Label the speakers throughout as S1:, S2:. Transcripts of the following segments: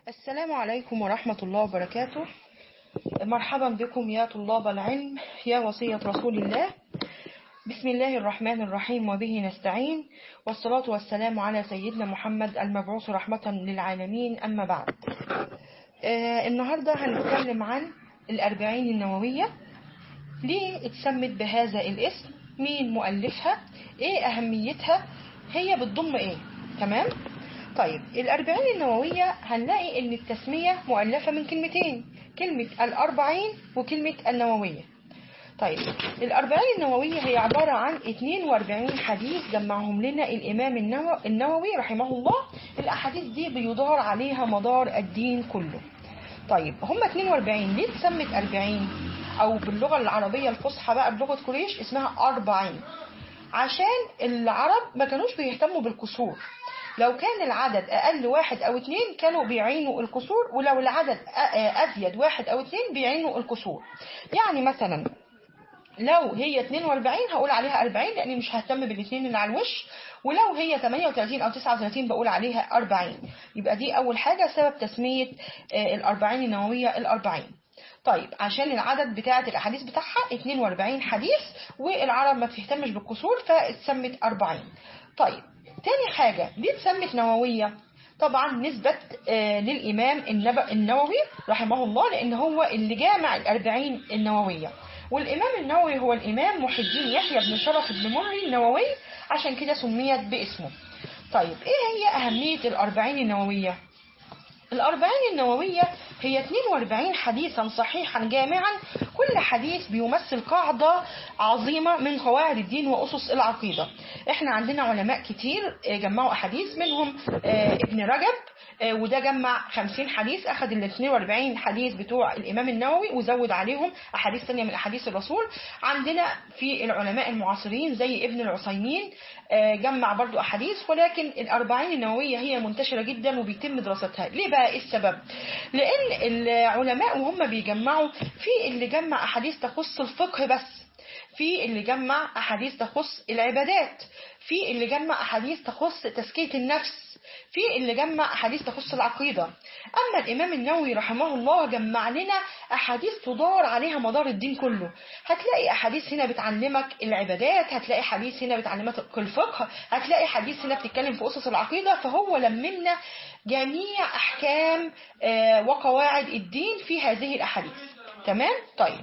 S1: السلام عليكم ورحمة الله وبركاته مرحبا بكم يا طلاب العلم يا وصية رسول الله بسم الله الرحمن الرحيم وبه نستعين والصلاة والسلام على سيدنا محمد المبعوث رحمة للعالمين أما بعد آه النهاردة هنتكلم عن الأربعين النووية ليه اتسمت بهذا الاسم مين مؤلفها ايه أهميتها هي بتضم ايه تمام طيب الأربعين النووية هنلاقي إن التسمية مؤلفة من كلمتين كلمة الأربعين وكلمة النووية طيب الأربعين النووية هي عبارة عن 42 حديث جمعهم لنا الإمام النو- النووي رحمه الله الأحاديث دي بيدار عليها مدار الدين كله طيب هم 42 ليه اتسمت 40 أو باللغة العربية الفصحى بقى بلغة قريش اسمها 40 عشان العرب ما كانوش بيهتموا بالكسور لو كان العدد أقل واحد أو اتنين كانوا بيعينوا الكسور ولو العدد أ- أزيد واحد أو اتنين بيعينوا الكسور يعني مثلا لو هي 42 هقول عليها 40 لأني مش ههتم بالاثنين اللي على الوش ولو هي 38 أو 39 بقول عليها 40 يبقى دي أول حاجة سبب تسمية آه، الأربعين النووية الأربعين طيب عشان العدد بتاعة الأحاديث بتاعها 42 حديث والعرب ما بتهتمش بالكسور فاتسمت 40 طيب تاني حاجة ليه اتسمت نووية طبعا نسبة آه، للإمام النب- النووي رحمه الله لأن هو اللي جامع الأربعين النووية والإمام النووي هو الإمام محي الدين يحيى بن شرف بن مري النووي عشان كده سميت باسمه طيب إيه هي أهمية الأربعين النووية؟ الأربعين النووية هي 42 حديثا صحيحا جامعا كل حديث بيمثل قاعدة عظيمة من قواعد الدين وأسس العقيدة احنا عندنا علماء كتير آه، جمعوا أحاديث منهم آه، ابن رجب آه، وده جمع 50 حديث أخذ ال 42 حديث بتوع الإمام النووي وزود عليهم أحاديث ثانية من أحاديث الرسول عندنا في العلماء المعاصرين زي ابن العثيمين آه، جمع برضو أحاديث ولكن الأربعين النووية هي منتشرة جدا وبيتم دراستها ليه بقى إيه السبب لأن العلماء وهم بيجمعوا في اللي جمع أحاديث تخص الفقه بس في اللي جمع أحاديث تخص العبادات في اللي جمع أحاديث تخص تزكية النفس في اللي جمع أحاديث تخص العقيدة أما الإمام النووي رحمه الله جمع لنا أحاديث تدار عليها مدار الدين كله هتلاقي أحاديث هنا بتعلمك العبادات هتلاقي حديث هنا بتعلمك الفقه هتلاقي حديث هنا بتتكلم في أسس العقيدة فهو لممنا جميع أحكام آه، وقواعد الدين في هذه الأحاديث تمام طيب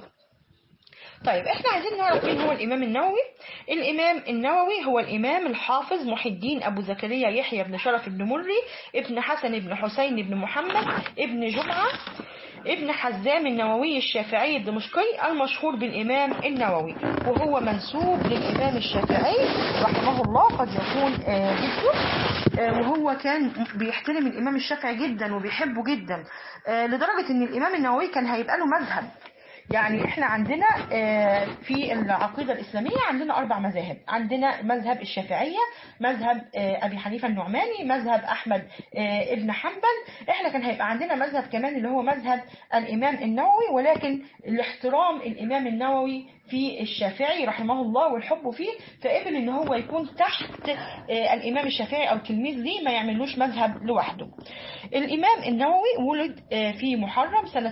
S1: طيب احنا عايزين نعرف مين هو الامام النووي الامام النووي هو الامام الحافظ محي الدين ابو زكريا يحيى بن شرف بن مري ابن حسن بن حسين بن محمد ابن جمعة ابن حزام النووي الشافعي الدمشقي المشهور بالامام النووي وهو منسوب للامام الشافعي رحمه الله قد يكون آه، جده آه، وهو كان بيحترم الامام الشافعي جدا وبيحبه جدا آه، لدرجة ان الامام النووي كان هيبقى له مذهب يعني احنا عندنا آه، في العقيدة الإسلامية عندنا أربع مذاهب عندنا مذهب الشافعية مذهب آه، أبي حنيفة النعماني مذهب أحمد آه، ابن حنبل احنا كان هيبقى عندنا مذهب كمان اللي هو مذهب الإمام النووي ولكن الاحترام الإمام النووي في الشافعي رحمه الله والحب فيه فقبل ان هو يكون تحت آه، الإمام الشافعي أو تلميذ ليه ما يعملوش مذهب لوحده الإمام النووي ولد آه، في محرم سنة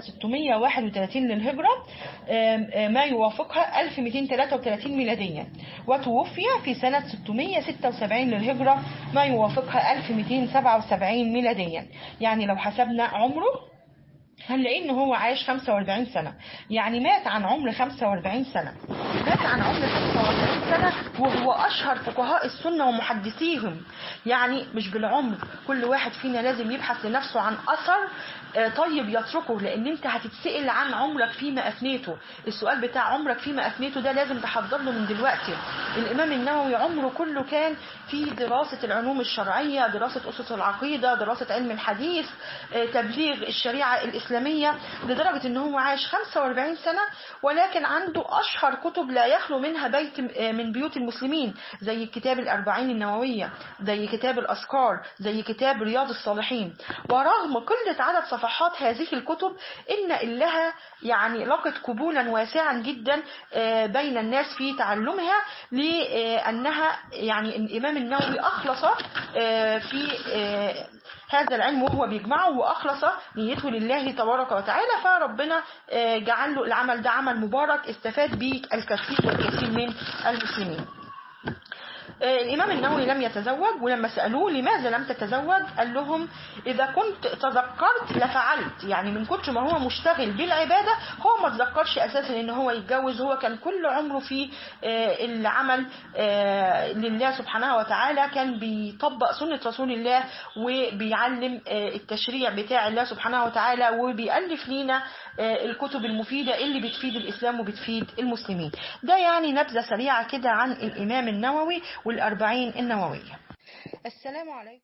S1: 631 للهجرة آم، آه، ما يوافقها 1233 ميلاديا وتوفي في سنة 676 للهجرة ما يوافقها 1277 ميلاديا يعني لو حسبنا عمره هنلاقيه ان هو عايش 45 سنة يعني مات عن عمر 45 سنة مات عن عمر 45 سنة وهو اشهر فقهاء السنة ومحدثيهم يعني مش بالعمر كل واحد فينا لازم يبحث لنفسه عن اثر آه، طيب يتركه لان انت هتتسأل عن عمرك فيما افنيته السؤال بتاع عمرك فيما افنيته ده لازم تحضر له من دلوقتي الامام النووي عمره كله كان في دراسة العلوم الشرعية دراسة اسس العقيدة دراسة علم الحديث آه، تبليغ الشريعة الاسلامية لدرجة ان هو عاش 45 سنة ولكن عنده اشهر كتب لا يخلو منها بيت آه، من بيوت المسلمين زي كتاب الاربعين النووية زي كتاب الاذكار زي كتاب رياض الصالحين ورغم قلة عدد صفحات هذه الكتب إن لها يعني لقت قبولا واسعا جدا آه، بين الناس في تعلمها لأنها يعني الإمام النووي أخلص آه، في آه، هذا العلم وهو بيجمعه وأخلص نيته لله تبارك وتعالى فربنا آه، جعل له العمل ده عمل مبارك استفاد به الكثير والكثير من المسلمين آه، الإمام النووي لم يتزوج ولما سألوه لماذا لم تتزوج قال لهم إذا كنت تذكرت لفعلت يعني من كتر ما هو مشتغل بالعبادة هو ما تذكرش أساسا إن هو يتجوز هو كان كل عمره في آه، العمل آه، لله سبحانه وتعالى كان بيطبق سنة رسول الله وبيعلم آه، التشريع بتاع الله سبحانه وتعالى وبيألف لينا آه، الكتب المفيدة اللي بتفيد الإسلام وبتفيد المسلمين ده يعني نبذة سريعة كده عن الإمام النووي والأربعين النووية السلام عليكم